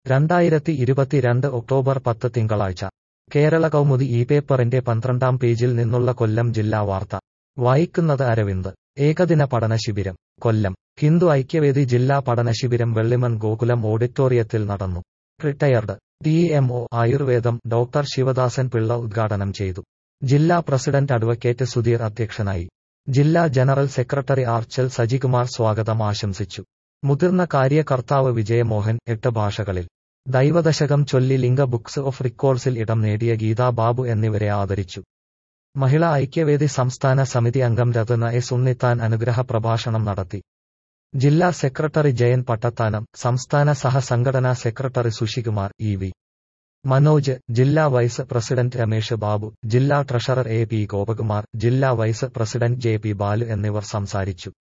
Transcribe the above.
രണ്ടായിരത്തി ഇരുപത്തിരണ്ട് ഒക്ടോബർ പത്ത് തിങ്കളാഴ്ച കേരള കൗമുദി ഈ പേപ്പറിന്റെ പന്ത്രണ്ടാം പേജിൽ നിന്നുള്ള കൊല്ലം ജില്ലാ വാർത്ത വായിക്കുന്നത് അരവിന്ദ് ഏകദിന പഠന ശിബിരം കൊല്ലം ഹിന്ദു ഐക്യവേദി ജില്ലാ പഠന ശിബിരം വെള്ളിമൺ ഗോകുലം ഓഡിറ്റോറിയത്തിൽ നടന്നു റിട്ടയർഡ് ഡി എം ഒ ആയുർവേദം ഡോക്ടർ ശിവദാസൻ പിള്ള ഉദ്ഘാടനം ചെയ്തു ജില്ലാ പ്രസിഡന്റ് അഡ്വക്കേറ്റ് സുധീർ അധ്യക്ഷനായി ജില്ലാ ജനറൽ സെക്രട്ടറി ആർച്ചൽ സജികുമാർ സ്വാഗതം ആശംസിച്ചു മുതിർന്ന കാര്യകർത്താവ് വിജയമോഹൻ എട്ട് ഭാഷകളിൽ ദൈവദശകം ചൊല്ലി ലിംഗ ബുക്സ് ഓഫ് റിക്കോർഡ്സിൽ ഇടം നേടിയ ഗീതാ ബാബു എന്നിവരെ ആദരിച്ചു മഹിളാ ഐക്യവേദി സംസ്ഥാന സമിതി അംഗം രത്ന എസ് ഉണ്ണിത്താൻ അനുഗ്രഹ പ്രഭാഷണം നടത്തി ജില്ലാ സെക്രട്ടറി ജയൻ പട്ടത്താനം സംസ്ഥാന സഹസംഘടനാ secretary Sushikumar E V Manoj ജില്ലാ വൈസ് പ്രസിഡന്റ് രമേശ് ബാബു ജില്ലാ ട്രഷറർ എ പി ഗോപകുമാർ ജില്ലാ vice president J P Balu എന്നിവർ സംസാരിച്ചു